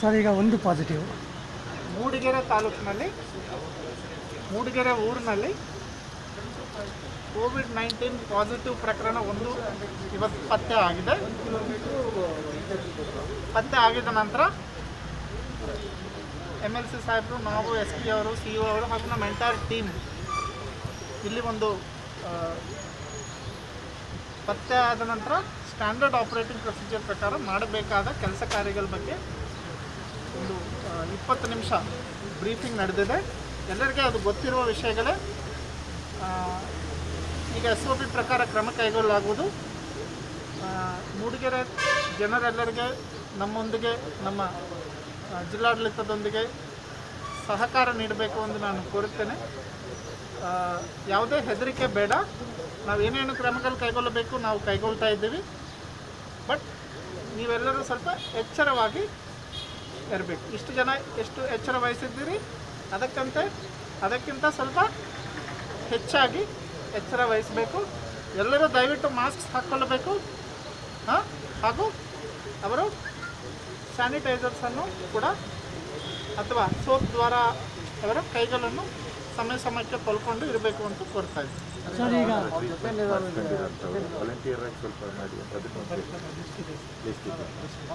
sir ಈಗ ಒಂದು positive Mudigere ತಾಲೂಕಿನಲ್ಲಿ ಮೂಡಿಗೆರೆ ಊರಿನಲ್ಲಿ ಕೋವಿಡ್ ನೈನ್ಟೀನ್ ಪಾಸಿಟಿವ್ ಪ್ರಕರಣ ಒಂದು ಇವತ್ತು ಪತ್ತೆ ಆಗಿದೆ ಪತ್ತೆ ಆಗಿದ ನಂತರ ಎಮ್ ಎಲ್ ಸಿ ಸಾಹೇಬರು ನಾವು ಎಸ್ ಪಿ ಅವರು ಸಿ ಇ ಅವರು ಹಾಗೂ ನಮ್ಮ ಎಂಟೈರ್ ಟೀಮ್ ಇಲ್ಲಿ ಒಂದು ಆ, ಪತ್ತೆ ಆದ ನಂತರ ಸ್ಟ್ಯಾಂಡರ್ಡ್ ಆಪರೇಟಿಂಗ್ ಪ್ರೊಸೀಜರ್ ಪ್ರಕಾರ ಮಾಡಬೇಕಾದ ಕೆಲಸ ಕಾರ್ಯಗಳ ಬಗ್ಗೆ ಒಂದು ಆ, ಇಪ್ಪತ್ತು ನಿಮಿಷ ಬ್ರೀಫಿಂಗ್ ನಡೆದಿದೆ ಎಲ್ಲರಿಗೆ ಅದು ಗೊತ್ತಿರುವ ವಿಷಯಗಳೇ ಆ, ಈಗ ಎಸ್ ಒ ಪಿ ಪ್ರಕಾರ ಕ್ರಮ ಕೈಗೊಳ್ಳಲಾಗುವುದು ಆ, ಮೂಡಿಗೆರೆ ಜನರೆಲ್ಲರಿಗೆ ನಮ್ಮೊಂದಿಗೆ ನಮ್ಮ ಆ, ಜಿಲ್ಲಾಡಳಿತದೊಂದಿಗೆ ಸಹಕಾರ ನೀಡಬೇಕು ಎಂದು ನಾನು ಕೋರುತ್ತೇನೆ ಆ, ಯಾವುದೇ ಹೆದರಿಕೆ ಬೇಡ ನಾವು ಏನೇನು ಕ್ರಮಗಳು ಕೈಗೊಳ್ಳಬೇಕು ನಾವು ಕೈಗೊಳ್ತಾ ಇದ್ದೀವಿ ಬಟ್ ನೀವೆಲ್ಲರೂ ಸ್ವಲ್ಪ ಎಚ್ಚರವಾಗಿ ಇರಬೇಕು ಇಷ್ಟು ಜನ ಎಷ್ಟು ಎಚ್ಚರ ವಹಿಸಿದ್ದೀರಿ ಅದಕ್ಕಂತೆ ಅದಕ್ಕಿಂತ ಸ್ವಲ್ಪ ಹೆಚ್ಚಾಗಿ ಎಚ್ಚರ ವಹಿಸಬೇಕು ಎಲ್ಲರೂ ದಯವಿಟ್ಟು ಮಾಸ್ಕ್ ಹಾಕ್ಕೊಳ್ಳಬೇಕು ಹಾಂ ಹಾಗೂ ಅವರು ಸ್ಯಾನಿಟೈಸರ್ಸನ್ನು ಕೂಡ ಅಥವಾ ಸೋಪ್ ದ್ವಾರ ಅವರ ಕೈಗಳನ್ನು ಸಮಯ ಸಮಯಕ್ಕೆ ತೊಳ್ಕೊಂಡು ಇರಬೇಕು ಅಂತ ಕೋರ್ತಾ ಇದ್ದೀನಿ ಸರ್ ಈಗ ವಾಲಂಟಿಯರ್ ಆಗಿ ಸ್ವಲ್ಪ ಮಾಡಿ ಅಂತ ಅದಕ್ಕೆ ಲಿಸ್ಟ್ ಇದೆ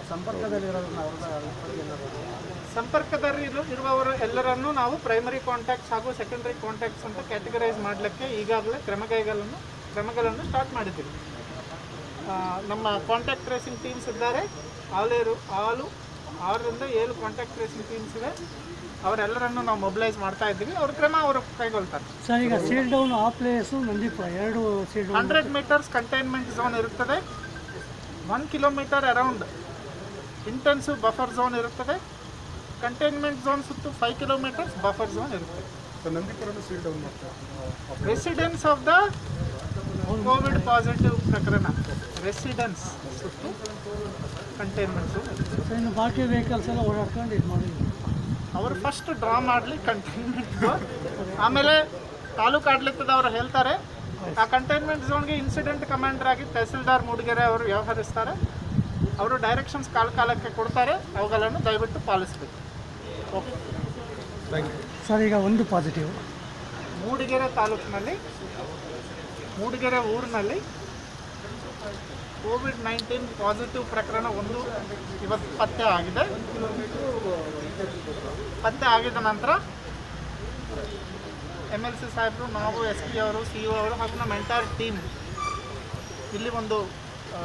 ಸಂಪರ್ಕದಲ್ಲಿ ಇರು- ಇರುವವರು ಎಲ್ಲರನ್ನೂ ನಾವು ಪ್ರೈಮರಿ ಕಾಂಟ್ಯಾಕ್ಟ್ಸ್ ಹಾಗೂ ಸೆಕೆಂಡರಿ ಕಾಂಟ್ಯಾಕ್ಟ್ಸ್ ಅಂತ ಕ್ಯಾಟಗರೈಸ್ ಮಾಡಲಿಕ್ಕೆ ಈಗಾಗಲೇ ಕ್ರಮಕೈಗಳನ್ನು ಕ್ರಮಗಳನ್ನು ಸ್ಟಾರ್ಟ್ ಮಾಡಿದ್ದೀವಿ ಆ, ನಮ್ಮ ಕಾಂಟ್ಯಾಕ್ಟ್ ಟ್ರೇಸಿಂಗ್ ಟೀಮ್ಸ್ ಇದ್ದಾರೆ ಆಲೇರು ಆಲು ಆರರಿಂದ ಏಳು ಕಾಂಟ್ಯಾಕ್ಟ್ ಟ್ರೇಸಿಂಗ್ ಟೀಮ್ಸ್ ಇದೆ ಅವರೆಲ್ಲರನ್ನು ನಾವು ಮೊಬಿಲೈಸ್ ಮಾಡ್ತಾ ಇದ್ದೀವಿ ಅವ್ರ ಕ್ರಮ ಅವರು ಕೈಗೊಳ್ತಾರೆ ಸರ್ ಈಗ ಸೀಲ್ ಡೌನ್ ಆ ಪ್ಲೇಸು ನಂದೀಪುರ ಎರಡು seal down hundred metres containment zone ಇರುತ್ತದೆ one kilometre around intensive buffer zone ಇರುತ್ತದೆ ಕಂಟೈನ್ಮೆಂಟ್ ಝೋನ್ ಸುತ್ತು ಫೈವ್ ಕಿಲೋಮೀಟರ್ಸ್ ಬಫರ್ ಝೋನ್ ಇರುತ್ತದೆ residence of the COVID positive ಪ್ರಕರಣ ರೆಸಿಡೆನ್ಸ್ ಸುತ್ತು ಕಂಟೈನ್ಮೆಂಟ್ ಝೋನ್ ಇರುತ್ತದೆ ಸರ್ ಇನ್ನು ಬಾಕಿ ವೆಹಿಕಲ್ಸ್ ಎಲ್ಲ ಓಡಾಡ್ಕೊಂಡು ಇದು ಮಾಡಿ ಅವರು ಫಸ್ಟ್ ಡ್ರಾ ಮಾಡಲಿ ಕಂಟೈನ್ಮೆಂಟ್ ಝೋನ್ ಆಮೇಲೆ ತಾಲೂಕು ಆಡಳಿತದವರು ಹೇಳ್ತಾರೆ ಆ ಕಂಟೈನ್ಮೆಂಟ್ ಝೋನ್ಗೆ ಇನ್ಸಿಡೆಂಟ್ ಕಮಾಂಡರ್ ಆಗಿ ತಹಸೀಲ್ದಾರ್ ಮೂಡಿಗೆರೆ ಅವರು ವ್ಯವಹರಿಸ್ತಾರೆ ಅವರು ಡೈರೆಕ್ಷನ್ಸ್ ಕಾಲ ಕಾಲಕ್ಕೆ ಕೊಡ್ತಾರೆ ಅವುಗಳನ್ನು ದಯವಿಟ್ಟು ಪಾಲಿಸಬೇಕು ಓಕೆ ಸರ್ ಈಗ ಒಂದು ಪಾಸಿಟಿವ್ ಮೂಡಿಗೆರೆ ತಾಲೂಕಿನಲ್ಲಿ ಮೂಡಿಗೆರೆ ಊರಿನಲ್ಲಿ ಕೋವಿಡ್ ನೈನ್ಟೀನ್ ಪಾಸಿಟಿವ್ ಪ್ರಕರಣ ಒಂದು ಇವತ್ತು ಪತ್ತೆ ಆಗಿದೆ ಪತ್ತೆ ಆಗಿದ ನಂತರ ಎಮ್ ಎಲ್ ಸಿ ಸಾಹೇಬರು ನಾವು ಎಸ್ ಪಿ ಅವರು ಸಿ ಇ ಅವರು ಹಾಗೂ ನಮ್ಮ ಎಂಟೈರ್ ಟೀಮ್ ಇಲ್ಲಿ ಒಂದು ಆ,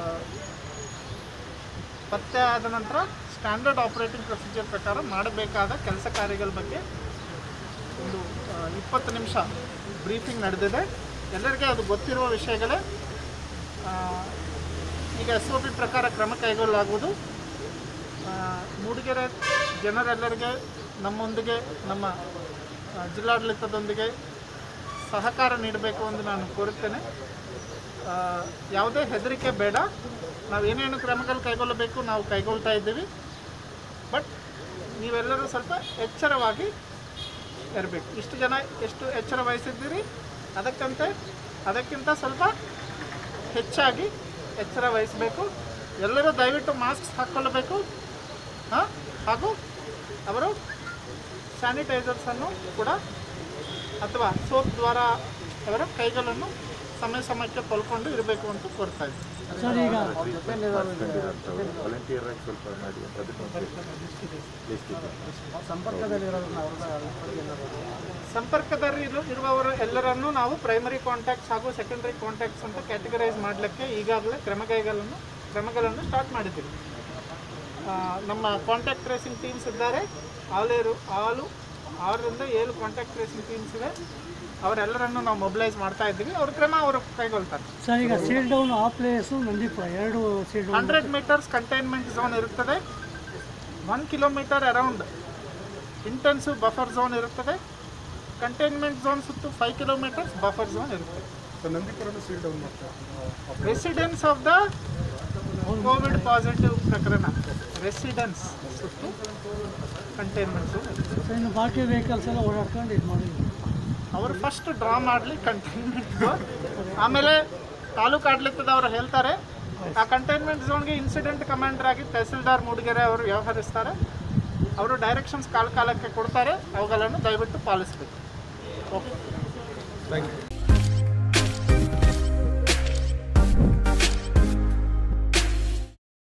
ಪತ್ತೆ ಆದ ನಂತರ ಸ್ಟ್ಯಾಂಡರ್ಡ್ ಆಪರೇಟಿಂಗ್ ಪ್ರೊಸೀಜರ್ ಪ್ರಕಾರ ಮಾಡಬೇಕಾದ ಕೆಲಸ ಕಾರ್ಯಗಳ ಬಗ್ಗೆ ಒಂದು ಆ, ಇಪ್ಪತ್ತು ನಿಮಿಷ ಬ್ರೀಫಿಂಗ್ ನಡೆದಿದೆ ಎಲ್ಲರಿಗೆ ಅದು ಗೊತ್ತಿರುವ ವಿಷಯಗಳೇ ಆ, ಈಗ ಎಸ್ ಒ ಪಿ ಪ್ರಕಾರ ಕ್ರಮ ಕೈಗೊಳ್ಳಲಾಗುವುದು ಆ, ಮೂಡಿಗೆರೆ ಜನರೆಲ್ಲರಿಗೆ ನಮ್ಮೊಂದಿಗೆ ನಮ್ಮ ಆ, ಜಿಲ್ಲಾಡಳಿತದೊಂದಿಗೆ ಸಹಕಾರ ನೀಡಬೇಕು ಎಂದು ನಾನು ಕೋರುತ್ತೇನೆ ಆ, ಯಾವುದೇ ಹೆದರಿಕೆ ಬೇಡ ನಾವು ಏನೇನು ಕ್ರಮಗಳು ಕೈಗೊಳ್ಳಬೇಕು ನಾವು ಕೈಗೊಳ್ತಾ ಇದ್ದೀವಿ ಬಟ್ ನೀವೆಲ್ಲರೂ ಸ್ವಲ್ಪ ಎಚ್ಚರವಾಗಿ ಇರಬೇಕು ಇಷ್ಟು ಜನ ಎಷ್ಟು ಎಚ್ಚರ ವಹಿಸಿದ್ದೀರಿ ಅದಕ್ಕಂತೆ ಅದಕ್ಕಿಂತ ಸ್ವಲ್ಪ ಹೆಚ್ಚಾಗಿ ಎಚ್ಚರ ವಹಿಸಬೇಕು ಎಲ್ಲರೂ ದಯವಿಟ್ಟು ಮಾಸ್ಕ್ ಹಾಕ್ಕೊಳ್ಳಬೇಕು ಹಾಂ ಹಾಗೂ ಅವರು ಸ್ಯಾನಿಟೈಸರ್ಸನ್ನು ಕೂಡ ಅಥವಾ ಸೋಪ್ ದ್ವಾರ ಅವರ ಕೈಗಳನ್ನು ಸಮಯ ಸಮಯಕ್ಕೆ ತೊಳ್ಕೊಂಡು ಇರಬೇಕು ಅಂತ ಕೋರ್ತಾ ಇದ್ದೀನಿ ಸರ್ ಈಗ ವಾಲಂಟಿಯರ್ ಆಗಿ ಸ್ವಲ್ಪ ಮಾಡಿ ಅಂತ ಅದಕ್ಕೆ ಲಿಸ್ಟ್ ಇದೆ ಸಂಪರ್ಕದಲ್ಲಿ ಇರು- ಇರುವವರು ಎಲ್ಲರನ್ನೂ ನಾವು ಪ್ರೈಮರಿ ಕಾಂಟ್ಯಾಕ್ಟ್ಸ್ ಹಾಗೂ ಸೆಕೆಂಡರಿ ಕಾಂಟ್ಯಾಕ್ಟ್ಸ್ ಅಂತ ಕ್ಯಾಟಗರೈಸ್ ಮಾಡಲಿಕ್ಕೆ ಈಗಾಗಲೇ ಕ್ರಮಕೈಗಳನ್ನು ಕ್ರಮಗಳನ್ನು ಸ್ಟಾರ್ಟ್ ಮಾಡಿದ್ದೀವಿ ಆ, ನಮ್ಮ ಕಾಂಟ್ಯಾಕ್ಟ್ ಟ್ರೇಸಿಂಗ್ ಟೀಮ್ಸ್ ಇದ್ದಾರೆ ಆಲೇರು ಆಲು ಆರರಿಂದ ಏಳು ಕಾಂಟ್ಯಾಕ್ಟ್ ಟ್ರೇಸಿಂಗ್ ಟೀಮ್ಸ್ ಇದೆ ಅವರೆಲ್ಲರನ್ನು ನಾವು ಮೊಬಿಲೈಸ್ ಮಾಡ್ತಾ ಇದ್ದೀವಿ ಅವ್ರ ಕ್ರಮ ಅವರು ಕೈಗೊಳ್ತಾರೆ ಸರ್ ಈಗ ಸೀಲ್ ಡೌನ್ ಆ ಪ್ಲೇಸು ನಂದೀಪುರ ಎರಡು seal down hundred metres containment zone ಇರುತ್ತದೆ one kilometre around intensive buffer zone ಇರುತ್ತದೆ ಕಂಟೈನ್ಮೆಂಟ್ ಝೋನ್ ಸುತ್ತು ಫೈವ್ ಕಿಲೋಮೀಟರ್ಸ್ ಬಫರ್ ಝೋನ್ ಇರುತ್ತದೆ residence of the COVID positive ಪ್ರಕರಣ ರೆಸಿಡೆನ್ಸ್ ಸುತ್ತು ಕಂಟೈನ್ಮೆಂಟ್ ಝೋನ್ ಇರುತ್ತದೆ ಸರ್ ಇನ್ನು ಬಾಕಿ ವೆಹಿಕಲ್ಸ್ ಎಲ್ಲ ಓಡಾಡ್ಕೊಂಡು ಇದು ಮಾಡಿ ಅವರು ಫಸ್ಟ್ ಡ್ರಾ ಮಾಡಲಿ ಕಂಟೈನ್ಮೆಂಟ್ ಝೋನ್ ಆಮೇಲೆ ತಾಲೂಕು ಆಡಳಿತದವರು ಹೇಳ್ತಾರೆ ಆ ಕಂಟೈನ್ಮೆಂಟ್ ಝೋನ್ಗೆ ಇನ್ಸಿಡೆಂಟ್ ಕಮಾಂಡರ್ ಆಗಿ ತಹಸೀಲ್ದಾರ್ ಮೂಡಿಗೆರೆ ಅವರು ವ್ಯವಹರಿಸ್ತಾರೆ ಅವರು ಡೈರೆಕ್ಷನ್ಸ್ ಕಾಲ ಕಾಲಕ್ಕೆ ಕೊಡ್ತಾರೆ ಅವುಗಳನ್ನು ದಯವಿಟ್ಟು ಪಾಲಿಸಬೇಕು ಓಕೆ ಥ್ಯಾಂಕ್ ಯು